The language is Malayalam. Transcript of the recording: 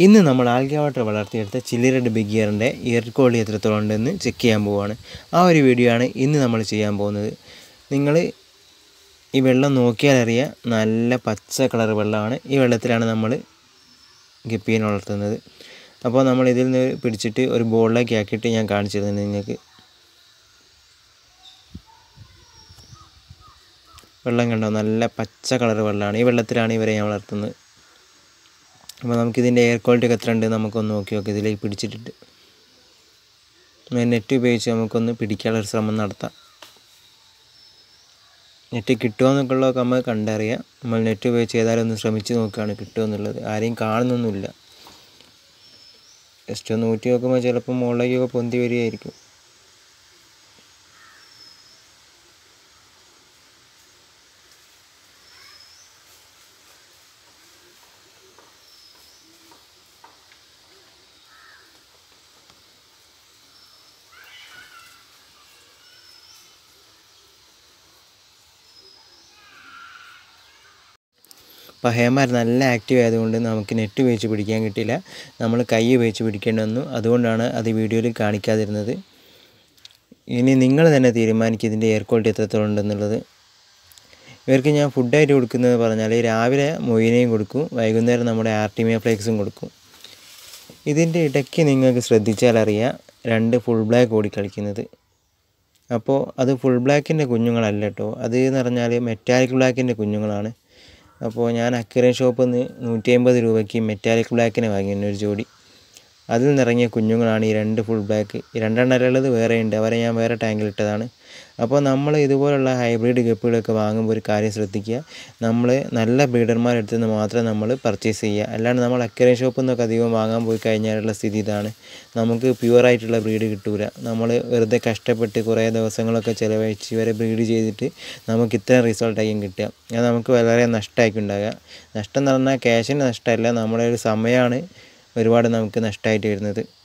ഇന്ന് നമ്മൾ ആൽഗ വാട്ടർ വളർത്തിയെടുത്ത ചില്ലി റെഡ് ബിഗ് ഇയറിൻ്റെ ഇയർ ക്വാളിറ്റി എത്രത്തോളം ഉണ്ടെന്ന് ചെക്ക് ചെയ്യാൻ പോവുകയാണ് ആ ഒരു വീഡിയോ ആണ് ഇന്ന് നമ്മൾ ചെയ്യാൻ പോകുന്നത് നിങ്ങൾ ഈ വെള്ളം നോക്കിയാൽ അറിയാം നല്ല പച്ച കളർ വെള്ളമാണ് ഈ വെള്ളത്തിലാണ് നമ്മൾ ഗപ്പീനെ വളർത്തുന്നത് അപ്പോൾ നമ്മൾ ഇതിൽ നിന്ന് പിടിച്ചിട്ട് ഒരു ബോളിലേക്ക് ആക്കിയിട്ട് ഞാൻ കാണിച്ചു തരുന്നത് നിങ്ങൾക്ക് വെള്ളം കണ്ടോ നല്ല പച്ച കളർ വെള്ളമാണ് ഈ വെള്ളത്തിലാണ് ഇവരെ ഞാൻ വളർത്തുന്നത് അപ്പോൾ നമുക്കിതിൻ്റെ എയർ ക്വാളിറ്റി ഒക്കെ എത്ര ഉണ്ട് നമുക്കൊന്ന് നോക്കി നോക്കി ഇതിലേക്ക് പിടിച്ചിട്ടിട്ട് നെറ്റ് ഉപയോഗിച്ച് നമുക്കൊന്ന് പിടിക്കാനുള്ള ഒരു ശ്രമം നടത്താം നെറ്റ് കിട്ടുമോ എന്നൊക്കെയുള്ളതൊക്കെ നമ്മൾ കണ്ടറിയാം നമ്മൾ നെറ്റ് ഉപയോഗിച്ച് ഏതായാലും ഒന്ന് ശ്രമിച്ച് നോക്കുകയാണ് കിട്ടുമോ എന്നുള്ളത് ആരെയും കാണുന്നൊന്നുമില്ല ജസ്റ്റ് ഒന്ന് ഊറ്റി നോക്കുമ്പോൾ ചിലപ്പോൾ മുകളിലേക്കൊക്കെ പൊന്തി വരികയായിരിക്കും അപ്പോൾ ഹേമാർ നല്ല ആക്റ്റീവ് ആയതുകൊണ്ട് നമുക്ക് നെറ്റ് ഉപയോഗിച്ച് പിടിക്കാൻ കിട്ടില്ല നമ്മൾ കൈ ഉപയോഗിച്ച് പിടിക്കേണ്ടി വന്നു അതുകൊണ്ടാണ് അത് വീഡിയോയിൽ കാണിക്കാതിരുന്നത് ഇനി നിങ്ങൾ തന്നെ തീരുമാനിക്കും ഇതിൻ്റെ എയർ ക്വാളിറ്റി എത്രത്തോളം ഉണ്ടെന്നുള്ളത് ഇവർക്ക് ഞാൻ ഫുഡായിട്ട് കൊടുക്കുന്നത് പറഞ്ഞാൽ രാവിലെ മൊയിനയും കൊടുക്കും വൈകുന്നേരം നമ്മുടെ ആർട്ടിമിയ ഫ്ലേക്സും കൊടുക്കും ഇതിൻ്റെ ഇടയ്ക്ക് നിങ്ങൾക്ക് ശ്രദ്ധിച്ചാൽ അറിയാം രണ്ട് ഫുൾ ബ്ലാക്ക് ഓടി കളിക്കുന്നത് അപ്പോൾ അത് ഫുൾ ബ്ലാക്കിൻ്റെ കുഞ്ഞുങ്ങളല്ല കേട്ടോ അത് എന്ന് പറഞ്ഞാൽ മെറ്റാലിക് ബ്ലാക്കിൻ്റെ കുഞ്ഞുങ്ങളാണ് അപ്പോൾ ഞാൻ അക്വേറിയം ഷോപ്പിൽ നിന്ന് നൂറ്റി അമ്പത് രൂപയ്ക്ക് മെറ്റാലിക് ബ്ലാക്കിനെ വാങ്ങി ഒരു ജോഡി അതിൽ നിന്നിറങ്ങിയ കുഞ്ഞുങ്ങളാണ് ഈ രണ്ട് ഫുൾ ബ്ലാക്ക് ഈ രണ്ടെണ്ണമുള്ളത് വേറെ ഉണ്ട് അവരെ ഞാൻ വേറെ ടാങ്കിലിട്ടതാണ് അപ്പോൾ നമ്മൾ ഇതുപോലുള്ള ഹൈബ്രിഡ് ഗപ്പികളൊക്കെ വാങ്ങുമ്പോൾ ഒരു കാര്യം ശ്രദ്ധിക്കുക നമ്മൾ നല്ല ബ്രീഡർമാരുടെ അടുത്ത് നിന്ന് മാത്രം നമ്മൾ പർച്ചേസ് ചെയ്യുക അല്ലാണ്ട് നമ്മൾ അക്വേറിയം ഷോപ്പിൽ നിന്നൊക്കെ അധികം വാങ്ങാൻ പോയി കഴിഞ്ഞാലുള്ള സ്ഥിതി ഇതാണ് നമുക്ക് പ്യുവറായിട്ടുള്ള ബ്രീഡ് കിട്ടൂല നമ്മൾ വെറുതെ കഷ്ടപ്പെട്ട് കുറേ ദിവസങ്ങളൊക്കെ ചിലവഴിച്ച് ഇവരെ ബ്രീഡ് ചെയ്തിട്ട് നമുക്ക് ഇത്രയും റിസൾട്ടായിരിക്കും കിട്ടുക അത് നമുക്ക് വളരെ നഷ്ടമായിരിക്കും ഉണ്ടാകുക നഷ്ടം എന്ന് പറഞ്ഞാൽ ക്യാഷിന് നഷ്ടമല്ല നമ്മുടെ ഒരു സമയമാണ് ഒരുപാട് നമുക്ക് നഷ്ടമായിട്ട് വരുന്നത്